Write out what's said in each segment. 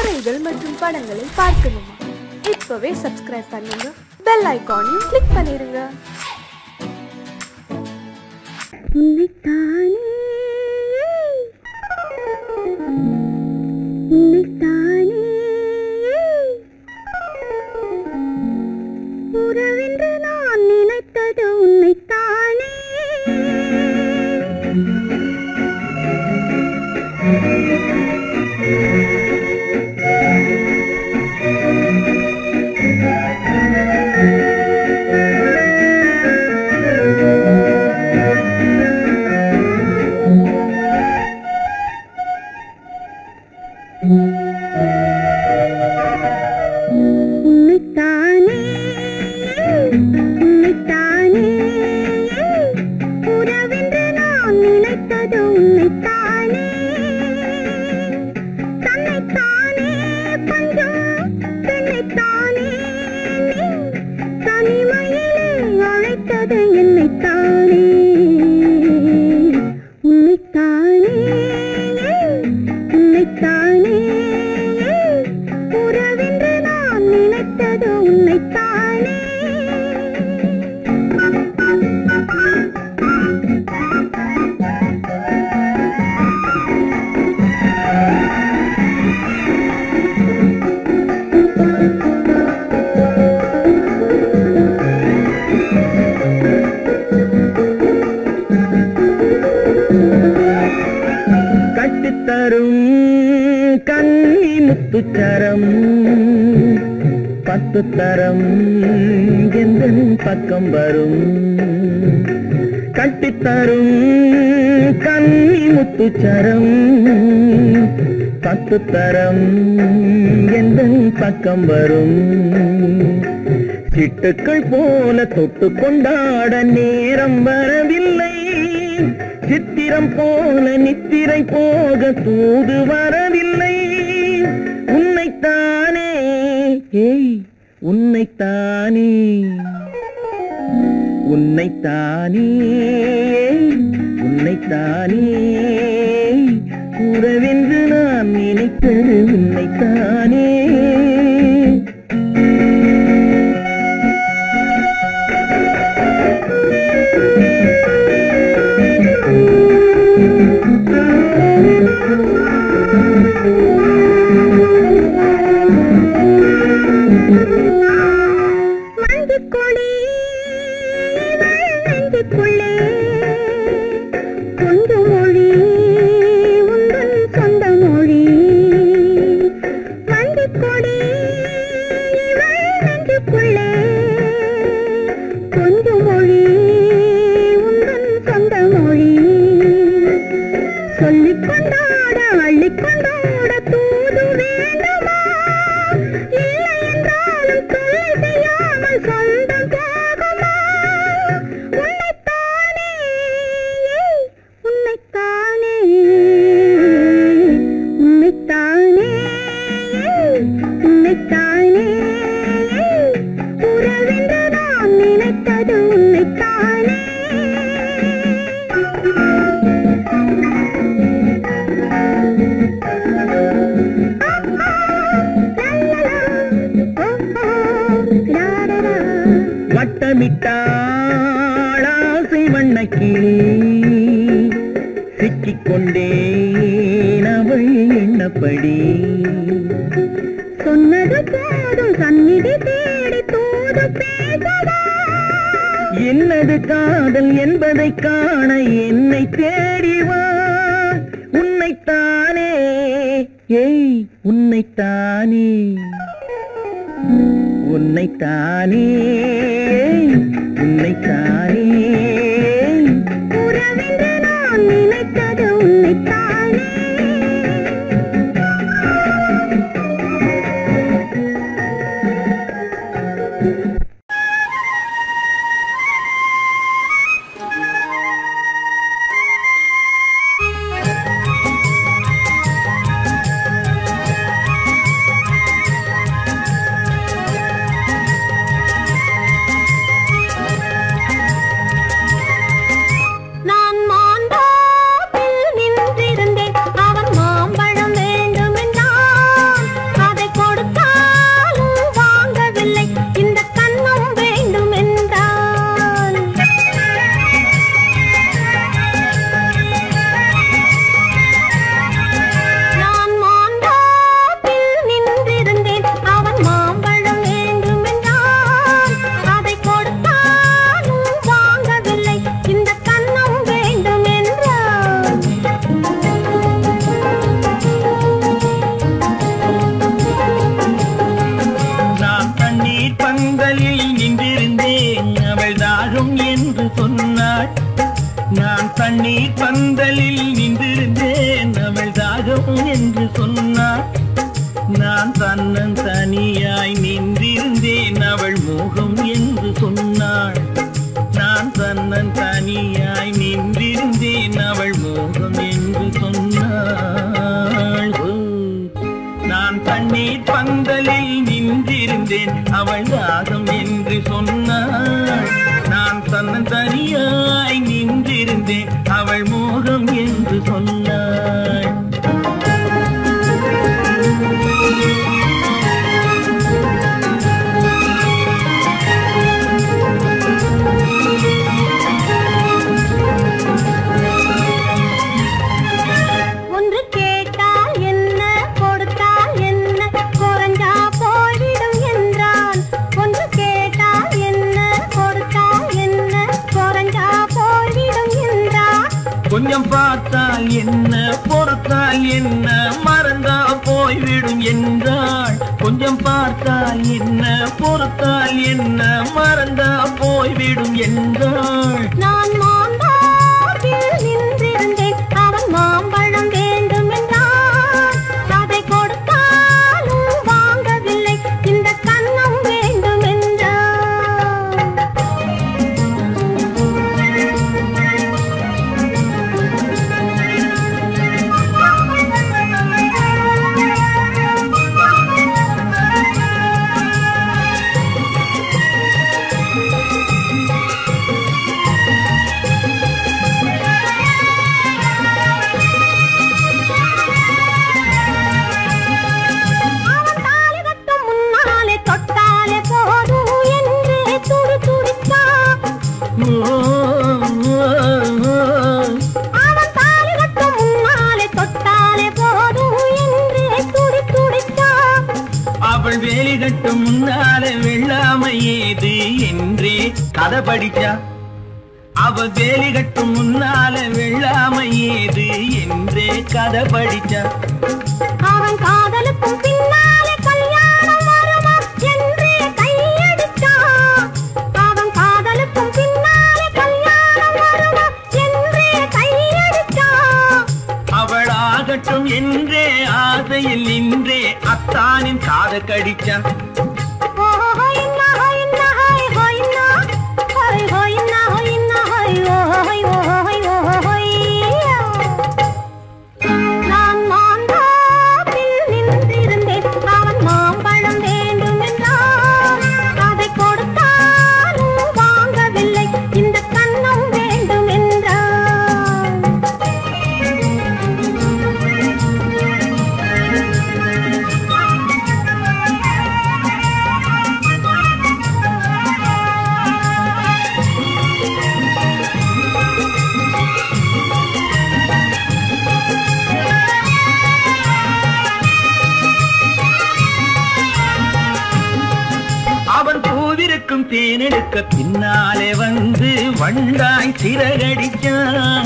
கதைகள் மற்றும் படங்களை பார்க்கணுமா இப்பவே சப்ஸ்கிரைப் பண்ணுங்க பெல் ஐகானையும் கிளிக் பண்ணிருங்க உன்னைத்தானே உன்னைத்தானே உறவென்று நான் நினைத்தது உன்னைத்தானே உன்னைத்தானே உன்னைத்தானே உறவென்று நான் நினைத்தது உன்னைத்தானே தன்னைத்தானே பஞ்சம் தன்னைத்தானே நீ தனிமையிலே அழைத்தது என்னைத்தானே உன்னைத்தானே உன்னைத்தானே உறவென்று நான் நினைத்தது உன்னைத்தானே கட்டித்தரும் கண்ணி முத்துச்சரம் பத்து தரம் எந்த பக்கம் வரும் கட்டித்தரும் கண்ணி முத்துச்சரம் பத்து தரம் எந்த பக்கம் வரும் சிட்டுக்கள் போல தொட்டு கொண்டாட நேரம் வரவில்லை சித்திரம் போல நித்திரை போக தூது வரவில்லை உன்னைத்தானே ஏய் உன்னைத்தானே உன்னைத்தானே உன்னைத்தானே கூறவென்று நான் நினைத்தது உன்னைத்தானே மஞ்சக்கொடி நெஞ்சுக்குள்ளே கொஞ்சம் மொழி உந்தன் சொந்த மொழி மஞ்சக்கொடி நெஞ்சுக்குள்ளே கொஞ்சம் மொழி உந்தன் சொந்த மொழி சொல்லிக் கொண்டாட அள்ளிக் கொண்டாட தூது வேண்டுமா இல்லை என்றாலும் தொல்லை செய்யாமல் சொந்தம் போகுமா உன்னைத்தானே உன்னைத்தானே உன்னைத்தானே உன்னைத்தானே உறவென்று நான் நினைத்தது உன்னைத்தானே வட்டமிட்டாளாசை வண்ணக்கிளி சிக்கிக்கொண்டேன் அவள் எண்ணப்படி சொன்னது போதும் சந்நிதி தேடி தூது பேசவா என்னது காதல் என்பதை காண என்னை தேடி வா உன்னைத்தானே ஏய் உன்னைத்தானே உன்னைத்தானே ஏய், உன்னைத்தானே உறவென்று நான் நினைத்தது உன்னைத்தானே ஆ நான் தன்னன் தனியாய் நின்றிருந்தேன் அவள் மோகம் என்று சொன்னாள் நான் தன்னன் தனியாய் நின்றிருந்தேன் அவள் மோகம் என்று சொன்னாள் ஓ, நான் தண்ணீர் பந்தலில் நின்றிருந்தேன் அவள் தாகம் என்று சொன்னாள் நான் தன்னன் தனியாய் நின்றிருந்தேன் அவள் மோகம் என்று சொன்னாள் ஒன்று கேட்டால் என்ன கொடுத்தால் என்ன குறைஞ்சா போய்விடும் என்றான் ஒன்று கேட்டால் என்ன கொடுத்தால் என்ன குறைஞ்சா போய்விடும் என்றான் கொஞ்சம் பார்த்தால் என்ன பொறுத்தால் என்ன மறந்தா போய்விடும் என்றாள் கொஞ்சம் பார்த்தால் என்ன பொறுத்தால் என்ன மறந்தா போய்விடும் என்றாள் நான் மாம்பாட்டில் நின்றிருந்தேன் அவன் மாம்பழம் வேண்டும் என்றான் அதை கொடுத்தாலும் வாங்கவில்லை இந்த கன்னம் வேண்டும் என்றான் அவன் தாலி கட்டும் முன்னாலே தொட்டாலே போதும் என்று துடி துடித்தான் ஓ, ஓ, ஓ. அவன் தாலி கட்டும் முன்னாலே தொட்டாலே போதும் என்று துடி துடித்தான் அவள் வேலி கட்டும் முன்னால வெள்ளாமை ஏது என்றே கதை படிச்சா அவ வேலி கட்டும் முன்னால வெள்ளாமை ஏது என்றே கதை படிச்சா அவன் காதலுக்கும் பின்னாலே கல்யாணம் வருமா என்று கையடித்தான் அவன் காதலுக்கும் பின்னாலே கல்யாணம் வருமா என்று கையடித்தான் அவள் ஆகட்டும் என்றே ஆசையில் நின்றே அத்தானின் காத கடிச்சா நான் மாந்தாப்பில் நின்றிருந்தேன் அவன் மாம்பழம் வேண்டும் என்றான் அதை கொடுத்தாலும் வாங்கவில்லை இந்த கன்னம் வேண்டும் என்றான் அவன் பூவிருக்கும் தேனெடுக்க பின்னாலே வந்து வண்டாய் சிறகடிச்சான்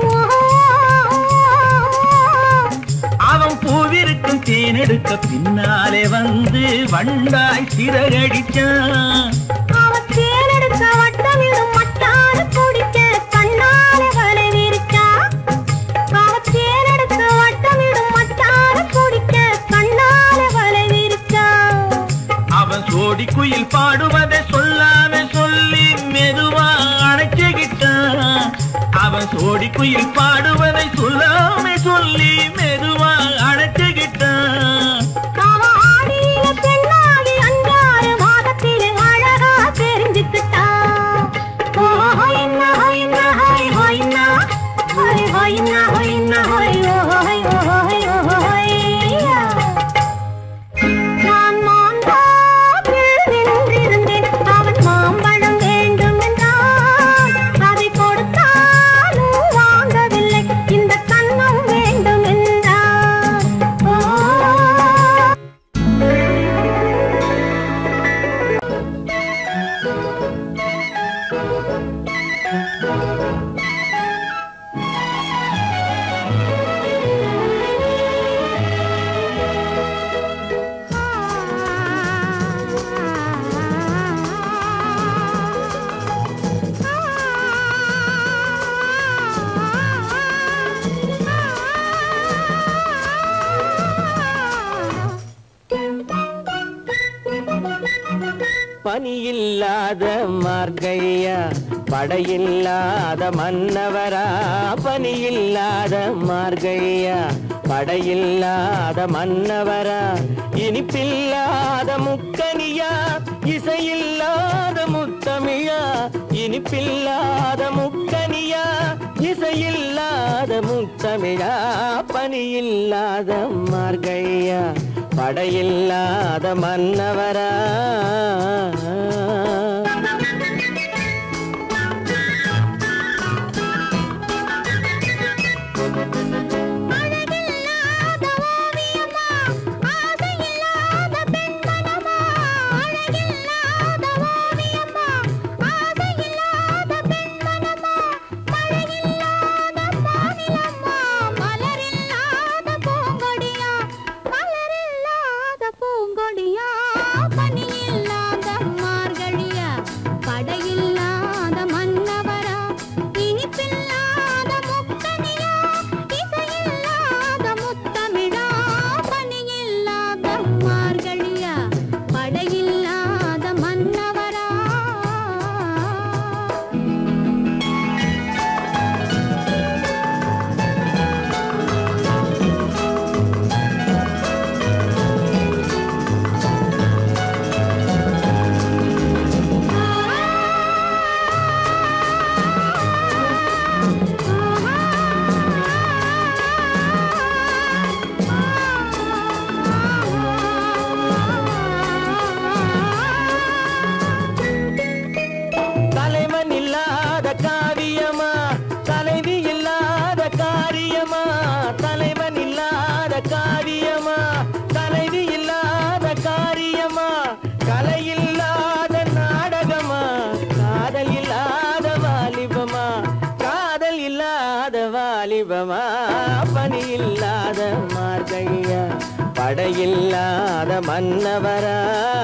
அவன் பூவிருக்கும் தேனெடுக்க பின்னாலே வந்து வண்டாய் சிறகடிச்சான் அவன் தேனெடுக்க வட்டமிடும் மட்டாறு குடிக்க கண்ணால வலை விரிச்சான். அவன் தேனெடுக்க வட்டமிடும் மட்டாறு குடிக்க கண்ணால வலை விரிச்சான். அவன் சோடி குயில் பாடுவதை சொல்லாம சொல்லி மெதுவா அணைச்சுக்கிட்டான் அவன் சோடி குயில் பாடுவதை சொல்லாம சொல்லி மெதுவா அணைச்சுக்கிட்டான் அவன் ஆடியில பெண்ணாகி அஞ்சாறு மாதத்திலே அழகா தெரிஞ்சுக்கிட்டான். ஓ, ஹொய்னா, ஹொய்னா, ஹொய், ஹொய்னா. ஹொய், ஹொய்னா, ஹொய்னா, ஹொய், ஓ, ஹொய், ஓ, ஹொய், ஓ, ஹொய்யா. நான் மாந்தாப்பில் நின்றிருந்தேன் அவன் மாம்பழம் வேண்டும் என்றான் அதை கொடுத்தாலும் வாங்கவில்லை பனியில்லாத மார்கையா படையில்லாத மன்னவரா பனியில்லாத மார்கையா படையில்லாத மன்னவரா இனிப்பில்லாத முக்கனியா இசையில்லாத முத்தமிழா இனிப்பில்லாத முக்கனியா இசையில்லாத முத்தமிழா பனியில்லாத மார்கையா படையில்லாத மன்னவரா அழகில்லாத ஓவியமா ஆசையில்லாத பெண்மனமா அழகில்லாத ஓவியமா ஆசையில்லாத பெண்மனமா மழையில்லாத மாநிலமா மலரில்லாத பூங்கொடியா மலரில்லாத பூங்கொடியா பனியில்லாத மார்கழியா படையில்லாத மன்னவரா இனிப்பில்லாத முக்கனியா இசையில்லாத முத்தமிழா பனியில்லாத மார்கழியா படையில்லாத மன்னவரா தலைவன் இல்லாத காவியமா தலைவி இல்லாத காரியமா தலைவன் இல்லாத காவியமா தலைவி இல்லாத காரியமா கலை இல்லாத நாடகமா காதல் இல்லாத வாலிபமா காதல் இல்லாத வாலிபமா பணி இல்லாத மார்கையா படையில்லாத மன்னவரா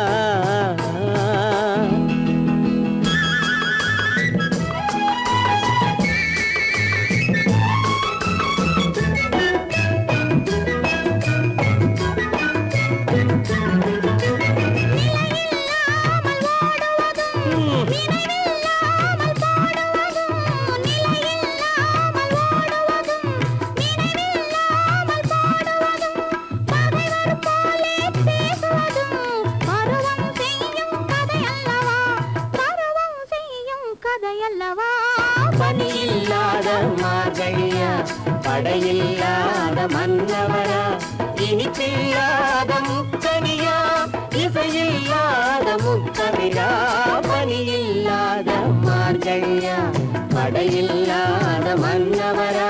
கதையல்லவா பணியில்லாத மார்கழியா படையில்லாத மன்னவரா இனிப்பில்லாத முக்கனியா இசையில்லாத முக்கனியா பணியில்லாத மார்கழியா படையில்லாத மன்னவரா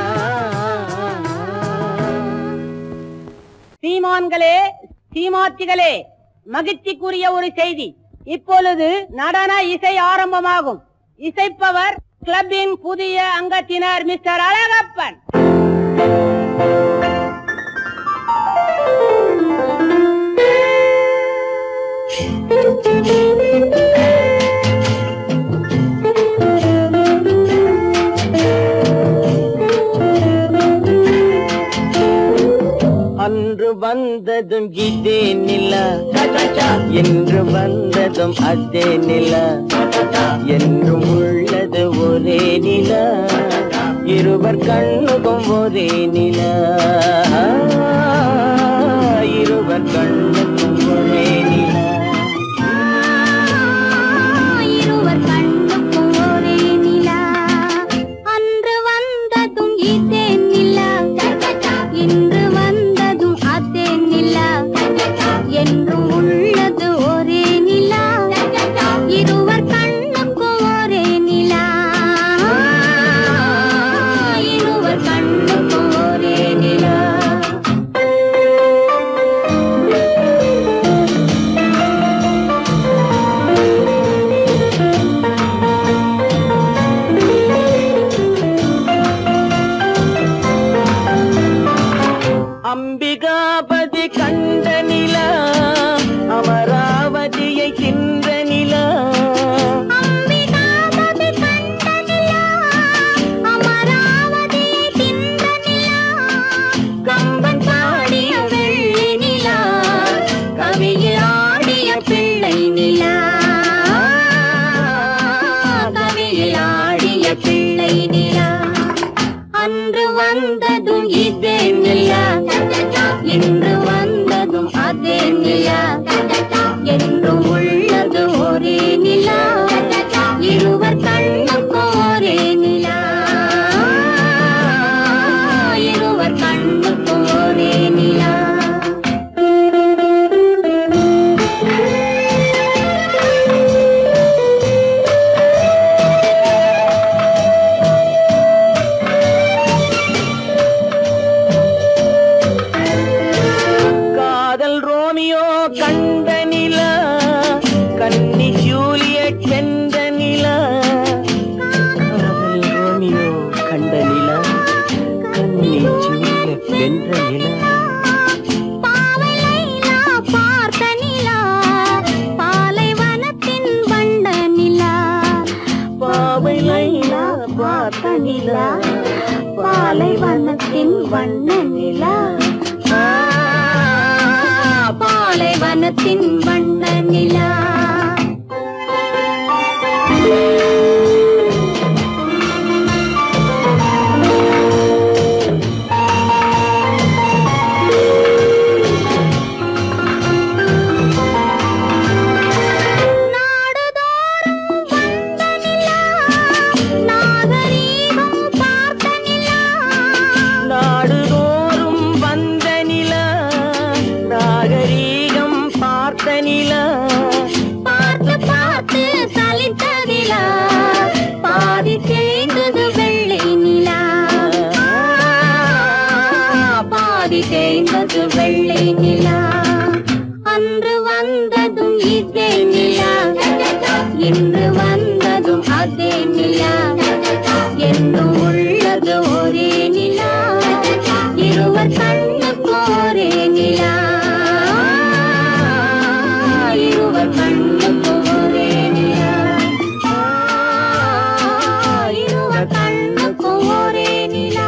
சீமான்களே சீமாத்திகளே மகிழ்ச்சிக்குரிய ஒரு செய்தி இப்பொழுது நடன இசை ஆரம்பமாகும் இசைப்பவர் கிளப்பின் புதிய அங்கத்தினர் மிஸ்டர் அழகப்பன் அன்று வந்ததும் இதே நில என்று வந்ததும் அதே நில என்றும் உள்ளது ஒரே நில இருவர் கண்ணுக்கும் ஒரே நில இருவர் கண்ணுக்கும் ஒரே நில இருவர் கண்ணுக்கும் ஒரே நிலா அன்று வந்ததும் இதே நிலா இன்று வந்ததும் அதே நிலா என்றும் உள்ளது ஒரே நிலா இருவர் கண்ணுக்கும் ஒரே நிலா இருவர் கண்ணுக்கும் ஒரே நிலா நிலா என்றும் உள்ளது ஒரே நிலா இருவர் கண்ணுக்கும் ஒரே நிலா இருவர் கண்ணுக்கும் ஒரே நிலா காதல் ரோமியோ கண்ட நிலா கன்னி ஜூலியட் வென்ற நிலா காதல் ரோமியோ கண்ட நிலா கன்னி ஜூலியட் வென்ற நிலா பாவை லைலா பார்த்த நிலா பாலைவனத்தின் வண்ண நிலா பாவை லைலா பார்த்த நிலா பாலைவனத்தின் வண்ண நிலா ஆ, பாலைவனத்தின் வண்ண நிலா நாடுதோறும் வந்த நிலா நாகரீகம் பார்த்த நிலா நாடுதோறும் வந்த நிலா நாகரீகம் பார்த்த நிலா பார்த்து பார்த்து சலித்த நிலா பாதி தேய்ந்தது வெள்ளை நிலா பாதி தேய்ந்தது வெள்ளை நிலா அன்று வந்ததும் இதே நிலா இன்று வந்ததும் அதே நிலா என்றும் உள்ளது ஒரே நிலா இருவர் கண்ணுக்கு ஒரே நிலா இருவர் கண்ணுக்கு ஒரே நிலா இருவர் கண்ணுக்கு ஒரே நிலா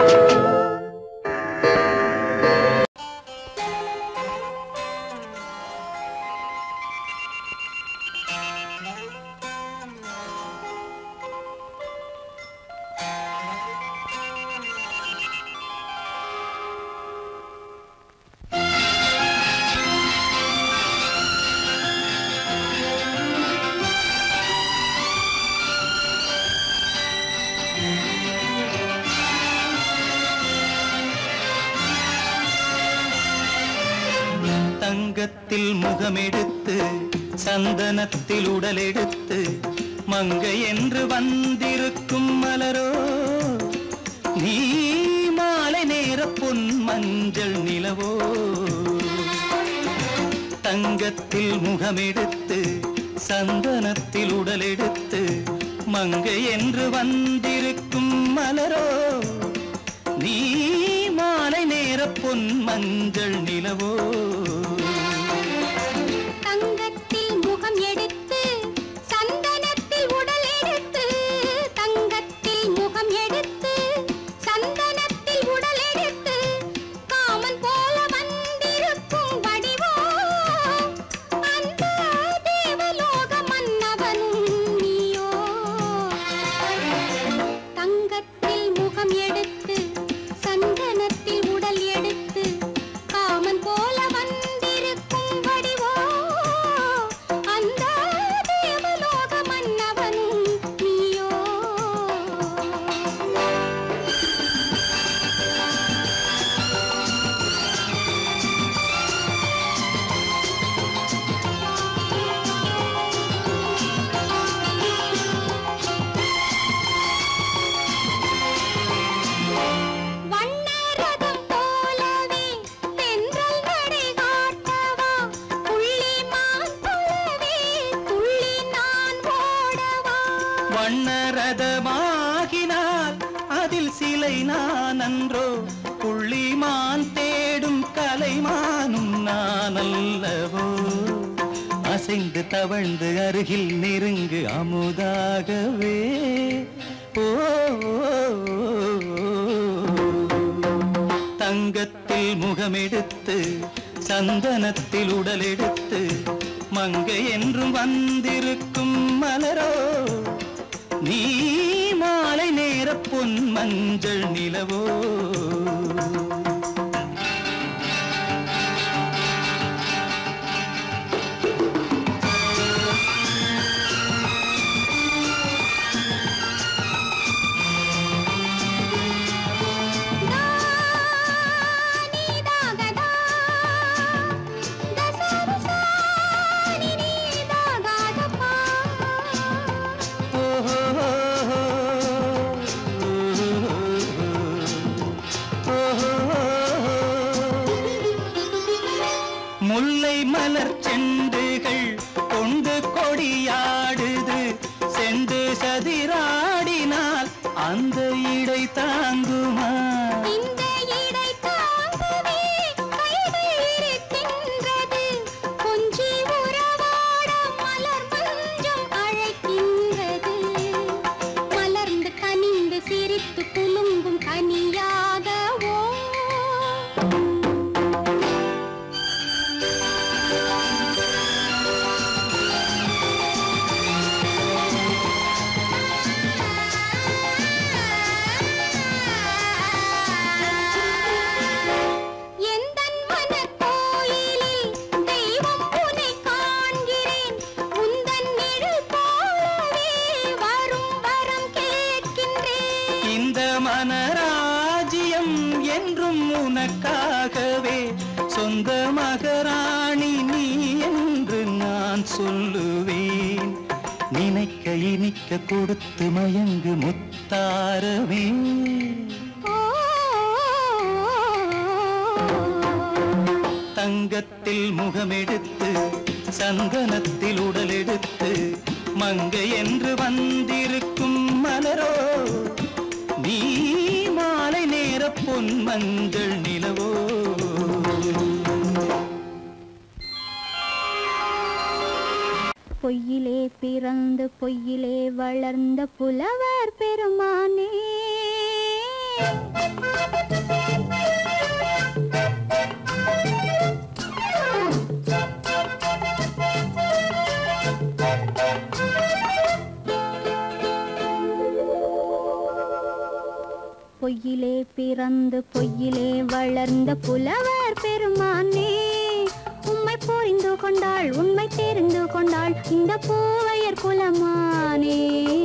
தங்கத்தில் முகமெடுத்து சந்தனத்தில் உடலெடுத்து மங்கை என்று வந்திருக்கும் மலரோ நீ மாலை நேர பொன் மஞ்சள் நிலவோ தங்கத்தில் முகமெடுத்து சந்தனத்தில் உடலெடுத்து மங்கை என்று வந்திருக்கும் மலரோ நீ மாலை நேர பொன் மஞ்சள் நிலவோ தங்கத்தில் முகம் எடுத்து சந்தனத்தில் உடல் எடுத்து தங்கத்தில் முகம் எடுத்து சந்தனத்தில் உடல் எடுத்து காமன் போல வந்திருக்கும் வடிவோ அந்த தேவலோக மன்னவனும் நீயோ தங்கத்தில் முகம் எடுத்து சந்தனத்தில் உடல் எடுத்து காமன் போல வந்திருக்கும் வடிவோ அந்த தேவலோக மன்னவனும் நீயோ வண்ணரதம் போலவே தென்றல் நடை காட்டவா புள்ளிமான் போலவே துள்ளி நான் ஓடவா வண்ணரதமாகினால் அதில் சிலை நான் அன்றோ புள்ளிமான் தேடும் கலைமானும் நான் அல்லவோ அசைந்து தவழ்ந்து அருகில் நெருங்கு அமுதாகவே ஓ தங்கத்தில் முகமெடுத்து சந்தனத்தில் உடலெடுத்து மங்கை என்றும் வந்திருக்கும் மலரோ நீ மாலை நேர பொன் மஞ்சள் நிலவோ முல்லை மலர் செண்டுகள் கொண்டு கொடியாடுது செண்டு சதிராடினால் அந்த இடை தாங்குமா இந்த இடை தாங்குவே கைகள் இருக்கின்றது கொஞ்சி உறவாட மலர் மஞ்சம் அழைக்கின்றது மலர்ந்து கனிந்து சிரித்து குலுங்கும் கனியாகவோ எந்தன் மனக்கோயிலில் தெய்வம் உன்னை காண்கிறேன் உந்தன் நிழல் போலவே வரும் வரம் கேட்கின்றேன் இந்த மனராஜ்யம் என்றும் உனக்காகவே சொந்த மகராணி நீ என்று நான் சொல்லுவேன் நினைக்க இனிக்க கொடுத்து மயங்கு முத்தாரவே ஓ தங்கத்தில் முகமெடுத்து சந்தனத்தில் உடலெடுத்து மங்கை என்று வந்திருக்கும் மலரோ நீ மாலை நேர பொன் மஞ்சள் நிலவோ பொய்யிலே பிறந்து பொய்யிலே வளர்ந்த புலவர் பெருமானே பொய்யிலே பிறந்து பொய்யிலே வளர்ந்த புலவர் பெருமானே உம்மை புரிந்து கொண்டாள் உண்மை தெரிந்து கொண்டாள் இந்த பூவையர் குலமானே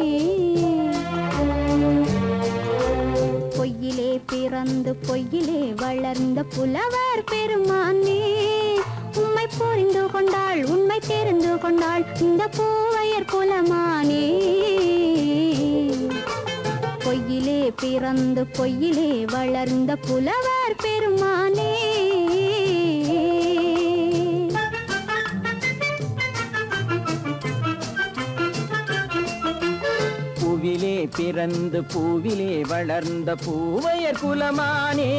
பொய்யிலே பிறந்து பொய்யிலே வளர்ந்த புலவர் பெருமானே உம்மை புரிந்து கொண்டாள் உண்மை தெரிந்து கொண்டாள் இந்த பூவையர் குலமானே பொய்யிலே பிறந்து பொய்யிலே வளர்ந்த புலவர் பெருமானே பூவிலே பிறந்து பூவிலே வளர்ந்த பூவையர் குலமானே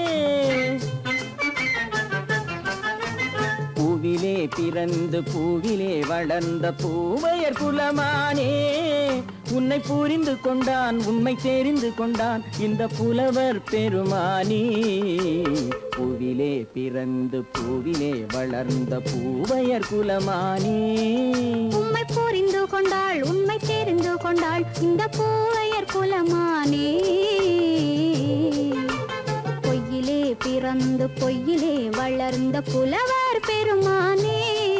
பூவிலே பிறந்து பூவிலே வளர்ந்த பூவையர் குலமானே உன்னை புரிந்து கொண்டான் உண்மை தெரிந்து கொண்டான் இந்த புலவர் பெருமானே பூவிலே பிறந்து பூவிலே வளர்ந்த பூவையர் குலமானே உம்மை புரிந்து கொண்டாள் உண்மை தெரிந்து கொண்டாள் இந்த பூவையர் குலமானே பொய்யிலே பிறந்து பொய்யிலே வளர்ந்த புலவர் பெருமானே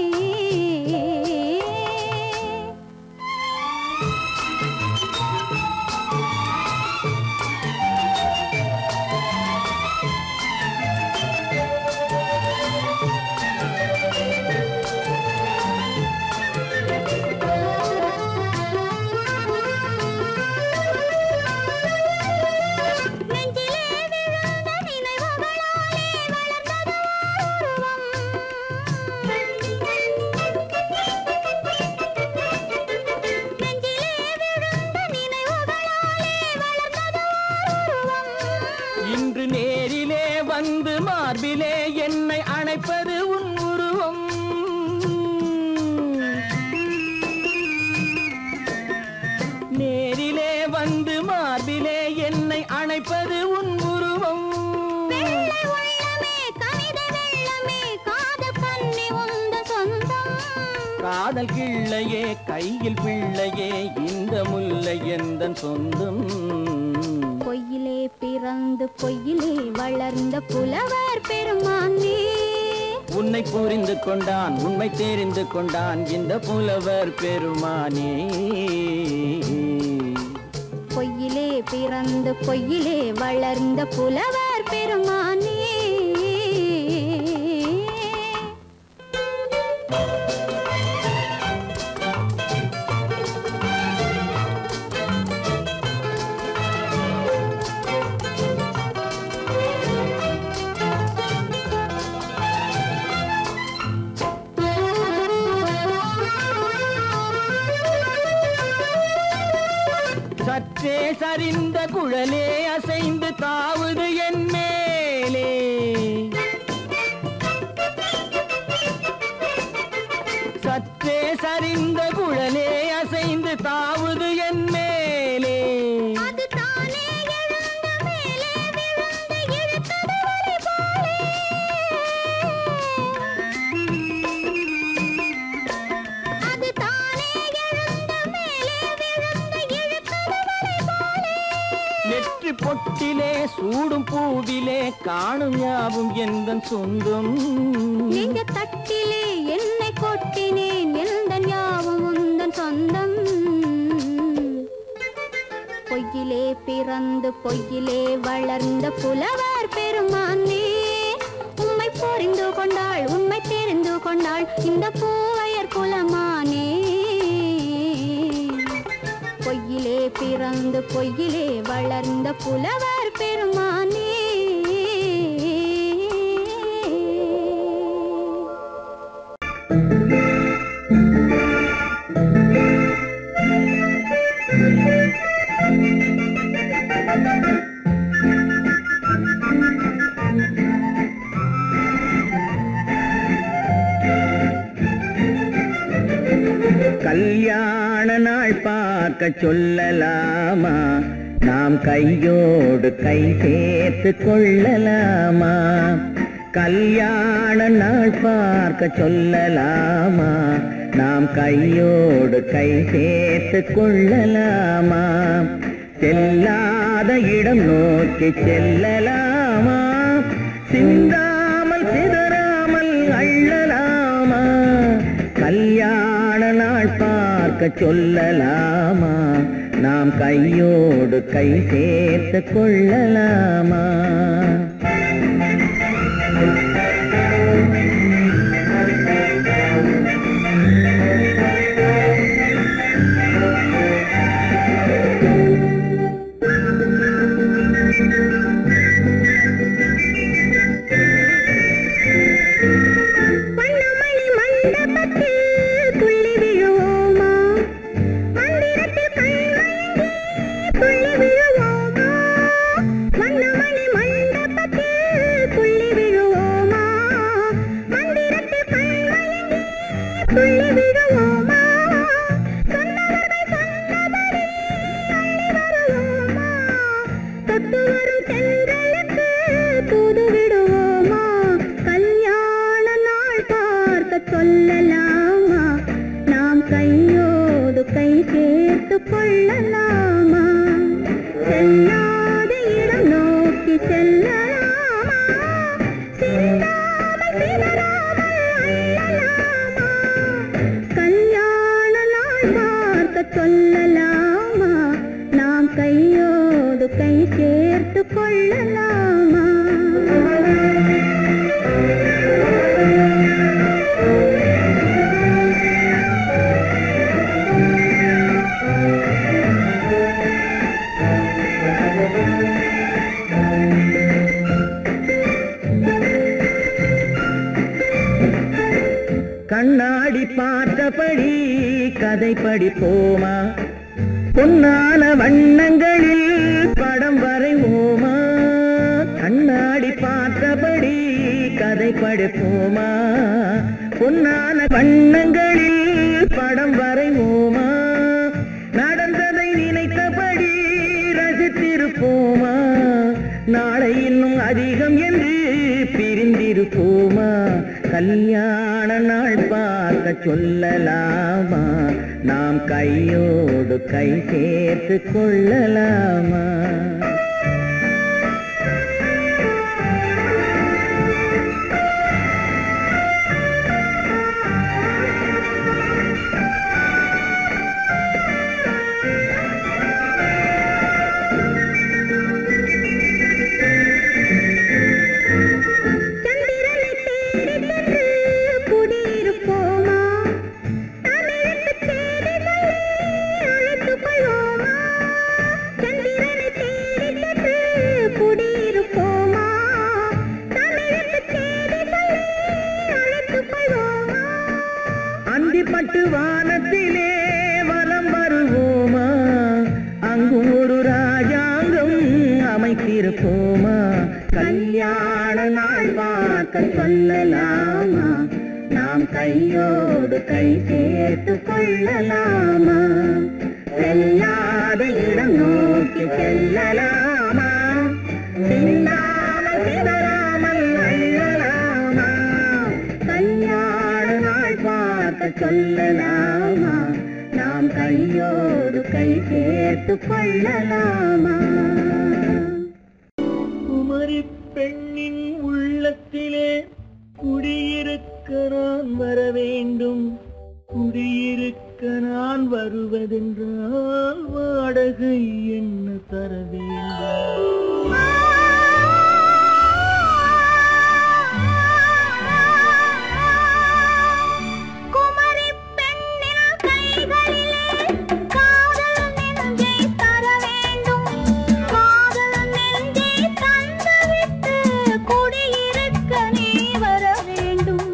நெஞ்சிலே விழுந்த நினைவுகளாலே வளர்ந்தது உருவம். நெஞ்சிலே விழுந்த நினைவுகளாலே வளர்ந்தது உருவம். இன்று நேரிலே வந்து மார்பிலே என்னை அணைப்பது உன் உருவம் நேரிலே வந்து மார்பிலே என்னை அணைப்பது உன் உருவம் வெள்ளை உள்ளமே, கவிதை வெள்ளமே, காதல் கன்னி உந்த சொந்தம் காதல் கிள்ளையே கையில் பிள்ளையே இந்த முல்லை எந்தன் சொந்தம் பொய்யிலே பிறந்து பொய்யிலே வளர்ந்த புலவர் பெருமானே உன்னை புரிந்து கொண்டான் உண்மை தெரிந்து கொண்டான் இந்த புலவர் பெருமானே பொய்யிலே பிறந்து பொய்யிலே வளர்ந்த புலவர் பெருமானே சரிந்த குழலே அசைந்து தாவுது என் மேலே சற்றே சரிந்த குழலே அசைந்து தாவுது என் மேலே அது தானே எழுந்த மேலே விழுந்து இழுத்தது வலை போலே அது தானே எழுந்த மேலே விழுந்து இழுத்தது வலை போலே நெற்றி பொட்டிலே சூடும் பூவிலே காணும் யாவும் எந்த சொந்தம் நெஞ்ச தட்டிலே என்னை கொட்டினேன் எந்த ஞாபகம் உந்தன் சொந்தம் பொய்யிலே பிறந்து பொய்யிலே வளர்ந்த புலவர் பெருமானே உம்மை புரிந்து கொண்டாள் உண்மை தெரிந்து கொண்டாள் இந்த பூவையர் குலமானே பொய்யிலே பிறந்து பொய்யிலே வளர்ந்த புலவர் பெருமானே கல்யாண நாள் பார்க்க சொல்லலாமா நாம் கையோடு கை சேர்த்து கொள்ளலாமா கல்யாண நாள் பார்க்க சொல்லலாமா நாம் கையோடு கை சேர்த்து கொள்ளலாமா செல்லாத இடம் நோக்கி செல்லலாமா சிந்தாமல் சிதறாமல் அள்ளலாமா கல்யாண நாள் பார்க்க சொல்லலாமா நாம் கையோடு கை சேர்த்து கொள்ளலாமா வண்ணமணி மண்டபத்தில் துள்ளி விழுவோமா மந்திரத்தில் கண்மயங்கி துள்ளி விழுவோமா வண்ணமணி மண்டபத்தில் துள்ளி விழுவோமா மந்திரத்தில் கண்மயங்கி துள்ளி விழுவோமா சொன்னவர்கள் சொன்னபடி அள்ளி வருவோமா தொட்டு வரும் தென்றலுக்கு தூது விடுவோமா கல்யாண நாள் பார்க்க சொல்லலாமா நாம் கையோடு கை சேர்த்து கொள்ளலாமா செல்லாத இடம் நோக்கி செல்லலாமா சிந்தாமல் சிதறாமல் அள்ளலாமா கல்யாண நாள் பார்க்க சொல்லலாமா நாம் கையோடு கை சேர்த்து கொள்ளலாமா கண்ணாடி பார்த்தபடி கதை படிப்போமா பொன்னான வண்ணங்களில் படம் வரைவோமா கண்ணாடி பார்த்தபடி கதை படிப்போமா பொன்னான வண்ணங்களில் படம் வரைவோமா நடந்ததை நினைத்தபடி ரசித்திருப்போமா நாளை இன்னும் அதிகம் என்று பிரிந்திருப்போமா கல்யாண நாள் பார்க்க சொல்லலாமா நாம் கையோடு கை சேர்த்து கொள்ளலாமா சந்திரனை தேடி சென்று குடியிருப்போமா தமிழுக்கு தேடி சொல்லி அழைத்துக் கொள்வோமா சந்திரனை தேடி சென்று குடியிருப்போமா தமிழுக்கு தேடி சொல்லி அழைத்துக் கொள்வோமா அந்திப்பட்டு வானத்திலே வலம் வருவோமா அங்கும் ஒரு ரா சொல்லலாமா நாம் கையோடு கை சேர்த்து கொள்ளலாமா செல்லாத இடம் நோக்கி செல்லலாமா சிந்தாமல் சிதறாமல் அள்ளலாமா கல்யாண நாள் பார்த்து சொல்லலாமா நாம் கையோடு கை சேர்த்து கொள்ளலாமா குமரி பெண்ணின் உள்ளத்திலே குடியிருக்க நான் வர வேண்டும் குடியிருக்க நான் வருவதென்றால் வாடகை என்ன தர வேண்டும் குமரி பெண்ணின் கைகளிலே காதல் நெஞ்சை தர வேண்டும் காதல் நெஞ்சை தந்துவிட்டு குடியிருக்க நீ வர வேண்டும்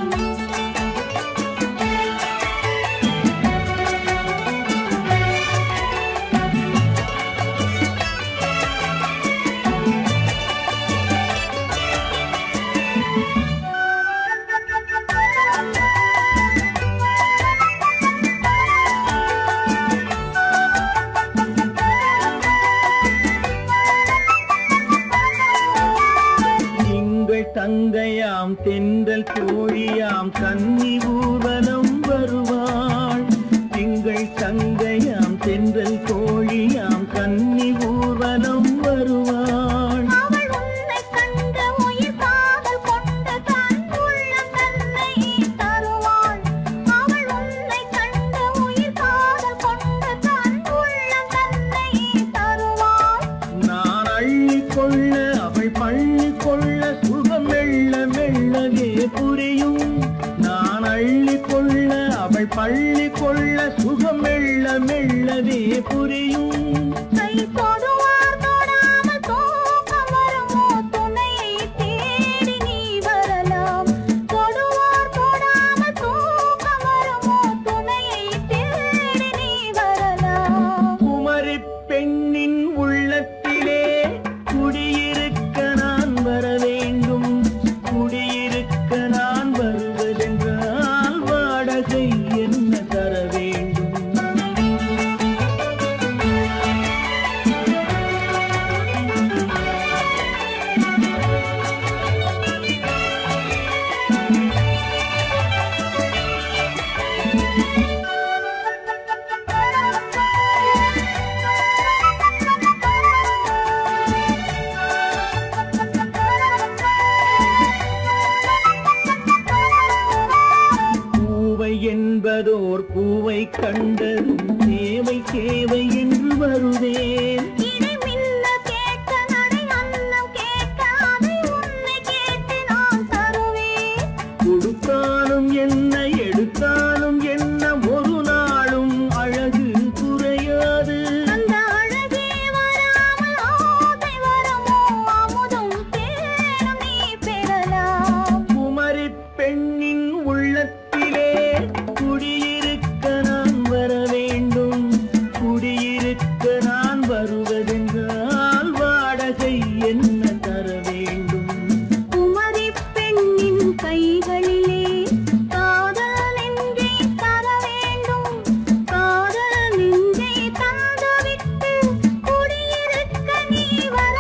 திங்கள் தங்கையாம் தென்றல் தோழியாம் கன்னி ஊர்வலம் வருவாள் திங்கள் தங்கையாம் தென்றல் தோழியாம் கன்னி ஊர்வலம் வருவாள் அவள் உன்னை கண்ட உயிர் காதல் கொண்டு தன் உள்ளம் தன்னை தருவாள் அவள் உன்னை கண்ட உயிர் காதல் கொண்டு தன் உள்ளம் தன்னை தருவாள் நான் அள்ளி கொள்ள அவள் பள்ளி கொள்ள சுகம் மெல்ல மெல்லவே புரியும் நான் அள்ளி கொள்ள அவள் பள்ளி கொள்ள சுகம் மெல்ல மெல்லவே புரியும் கை தொடுவார் தொடாமல் தூக்கம் வருமோ துணையை தேடி நீ வரலாம் தொடுவார் தொடாமல் தூக்கம் வருமோ துணையை தேடி நீ வரலாம் குமரி பெண்ணின் உள்ளத்திலே குடியிருக்க நான் வர வேண்டும் குடியிருக்க நான் வருவதென்றால் வாடகை என்ன தர வேண்டும் பூவை என்பதோர் பூவை கண்டதும் தேவை தேவை என்று வருவேன் இதை மின்ன கேட்க நடை அன்னம் கேட்க அதை உன்னை கேட்டு நான் தருவேன் கொடுத்தாலும் என்ன எடுத்தாலும் என்ன ஒரு நாளும் அழகு குறையாது அந்த அழகே வராமல் ஆசை வருமோ அமுதும் தேனும் நீ பெறலாம் குமரி பெண்ணின் உள்ளத்திலே குடியிருக்க நான் வர வேண்டும் குடியிருக்க நான் வருவதென்றால் வாடகை என்ன தர வேண்டும் குமரி பெண்ணின் கைகளிலே காதல் நெஞ்சை தர வேண்டும் காதல் நெஞ்சை தந்துவிட்டு குடியிருக்க நீ வர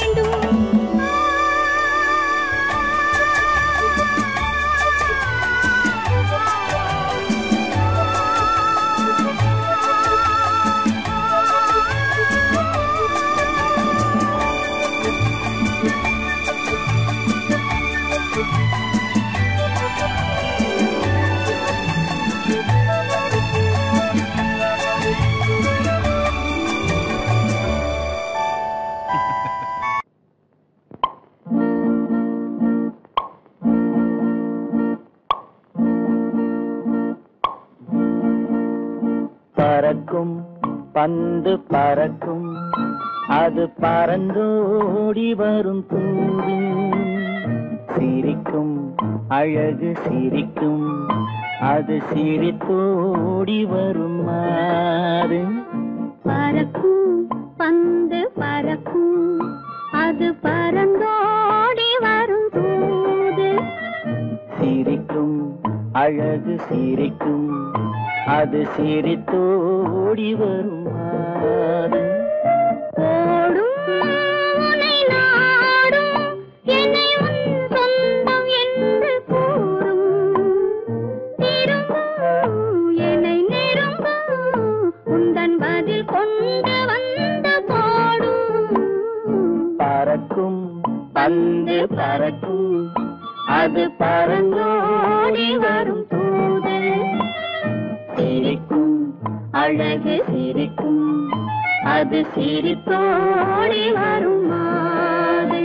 பறக்கும் பந்து பறக்கும் அது பறந்தோடி வரும் தூது சிரிக்கும் அழகு சிரிக்கும் அது சிரித்தோடி வரும் மாறு பறக்கும் பந்து பறக்கும் அது பறந்தோடி வரும் தூது அழகு சிரிக்கும் அது சிரித்தோடி வரும் மாது ஓடும் உனை நாடும் என்னை உன் சொந்தம் என்று கூறும் திரும்பும் என்னை நெருங்கும் உந்தன் பதில் கொண்டு வந்து போடும் பறக்கும் பந்து பறக்கும் அது பறந்தோடி வரும் தூது சிரிக்கும் அழகு சிரிக்கும் அது சிரித்தோடி வரும் மாது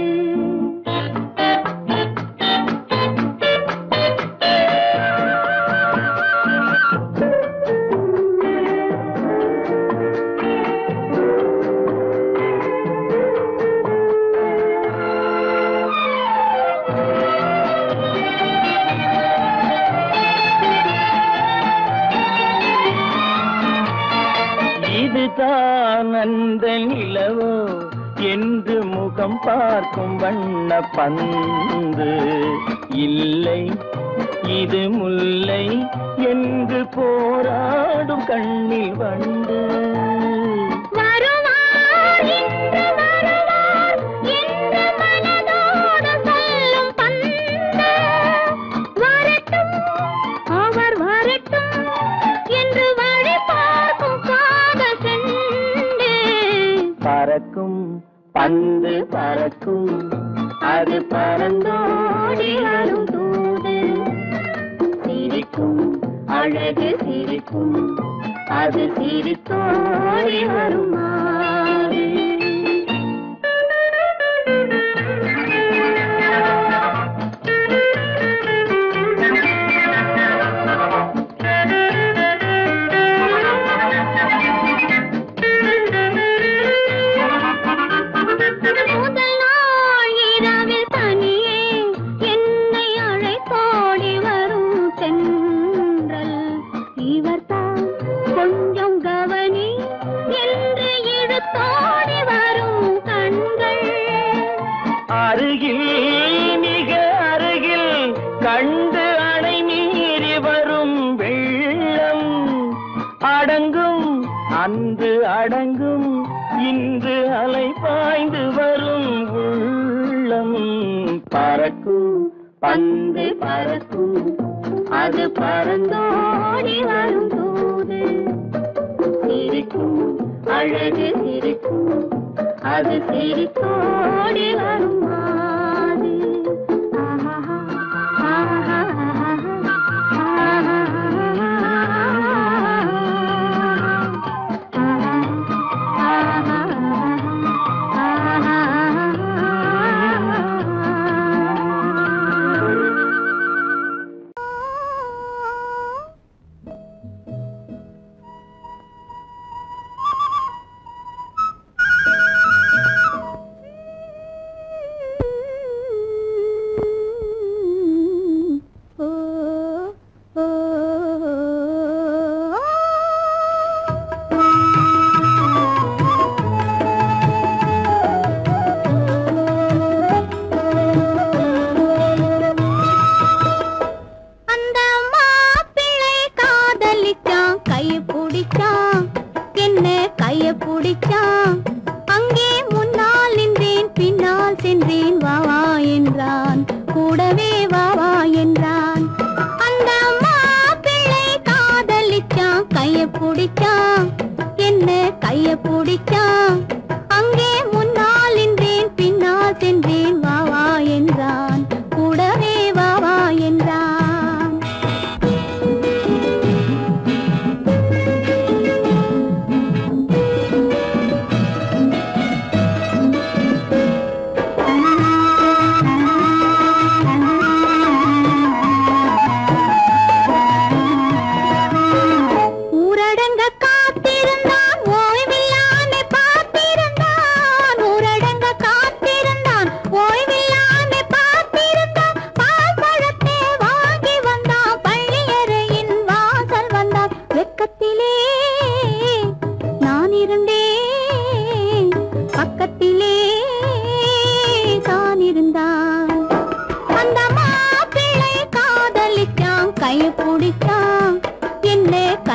இதுதான் அந்த நிலவோ என்று முகம் பார்க்கும் வண்ண பந்து இல்லை இது முல்லை என்று போராடும் கண்ணில் வண்டு வருவார் இன்று வருவார் என்று மனதோடு சொல்லும் பந்து வரட்டும் அவர் வரட்டும் என்று வழி பார்க்கும் காதல் செண்டு பறக்கும் பந்து பறக்கும் அது பறந்தோடி வரும் தூது சிரிக்கும் அழகு சிரிக்கும் அது சிரித்தோடி வரும் மாறு. முதல் நாள் இரவில் தனியே என்னை அழைத்தோடி வரும் தென்றல் இவர்தான் கொஞ்சம் கவனி என்று இழுத்தோடி வரும் கண்கள் அருகில் மிக அருகில் கண்டு அணை மீறி வரும் வெள்ளம் அடங்கும் அன்று அடங்கும் இன்று அலை பாய்ந்து வரும் உள்ளம் பறக்கும் பந்து பறக்கும் அது பறந்தோடி வரும் தூது சிரிக்கும் அழகு சிரிக்கும் அது சிரித்தோடி வரும் மாது ஆஹா, ஆஹா, அந்த மாப்பிள்ளை காதலிச்சான் கைய பிடிச்சான் என்ன கைய பிடிச்சான் அங்கே முன்னால் நின்றேன் பின்னால் சென்றேன் வா வா என்றான் கூடவே வா வா என்றான் அந்த மாப்பிள்ளை காதலிச்சான் கைய பிடிச்சான் என்ன கைய பிடிச்சான் அங்கே முன்னால் நின்றேன் பின்னால் சென்றேன் வா வா என்றான் கூடவே வா வா என்றான் ஊரடங்க காத்திருந்தான் ஓய்வில்லாமே பா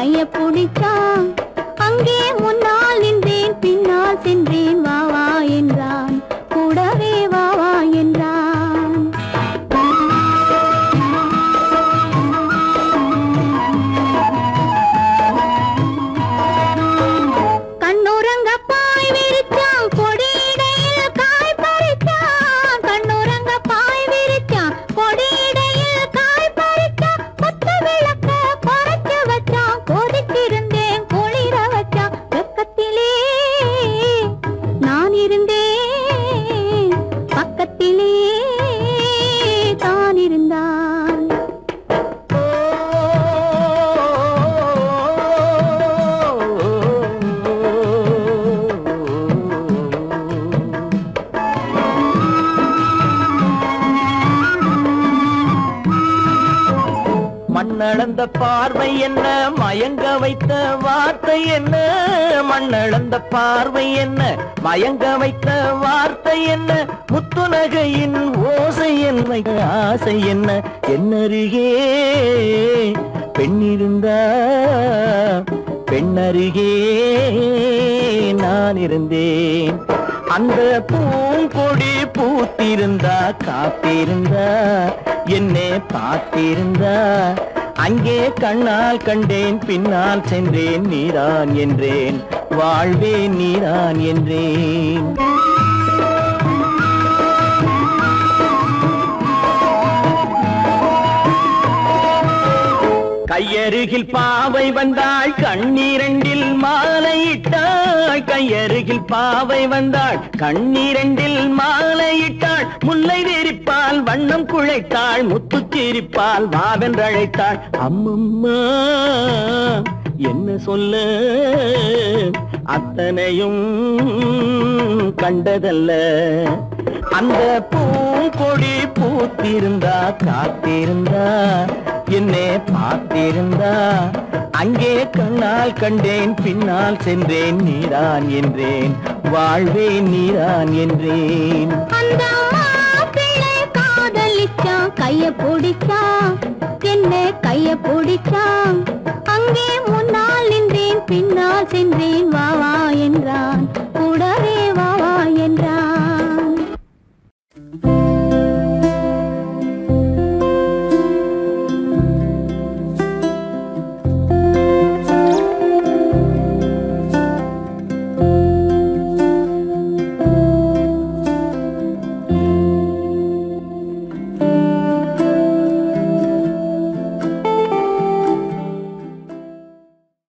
கைய பிடிச்சான் அங்கே முன்னால் நின்றேன் பின்னால் சென்றேன் வா வா என்றான் கூடவே வா வா என்றான் கண்ணுறங்க பாய் விரிச்சான் கொடியிடையில் காய் பறிச்சான் கண்ணுறங்க பாய் விரிச்சான் கொடியிடையில் காய் பறிச்சான் கொத்த விளக்க குறைச்சு வச்சான் கொதித்திருந்தேன் குளிர வச்சான் வெக்கத்திலே நான் இருந்தேன் பக்கத்திலே தான் இருந்தான் மண்ணளந்த பார்வை என்ன மயங்க வைத்த வார்த்தை என்ன மண்ணளந்த பார்வை என்ன மயங்க வைத்த வார்த்தை என்ன முத்துநகையின் ஓசை என்ன ஆசை என்ன என்னருகே பெண்ணிருந்தா பெண்ணருகே நான் இருந்தேன் அந்த பூங்கொடி பூத்திருந்தா காத்திருந்தா என்னை பார்த்திருந்தா அங்கே கண்ணால் கண்டேன் பின்னால் சென்றேன் நீரான் என்றேன் வாழ்வே நீரான் என்றேன் கையருகில் பாவை வந்தாள் கண்ணீரண்டில் மாலையிட்டாள் கையருகில் பாவை வந்தாள் கண்ணீரண்டில் மாலையிட்டாள் முல்லை வெறிப்பால் வண்ணம் குழைத்தாள் முத்து சிரிப்பால் வாவென்றழைத்தாள் அம்மம்மா என்ன சொல்ல அத்தனையும் கண்டதல்ல அந்த பூங்கொடி பூத்திருந்தா காத்திருந்தா என்னை பார்த்திருந்தா அங்கே கண்ணால் கண்டேன் பின்னால் சென்றேன் நீரான் என்றேன் வாழ்வே நீரான் என்றேன் அந்த மாப்பிள்ளை காதலிச்சான் கைய பிடிச்சான் என்ன கைய பிடிச்சான் அங்கே முன்னால் நின்றேன் பின்னால் சென்றேன் வா வா என்றான்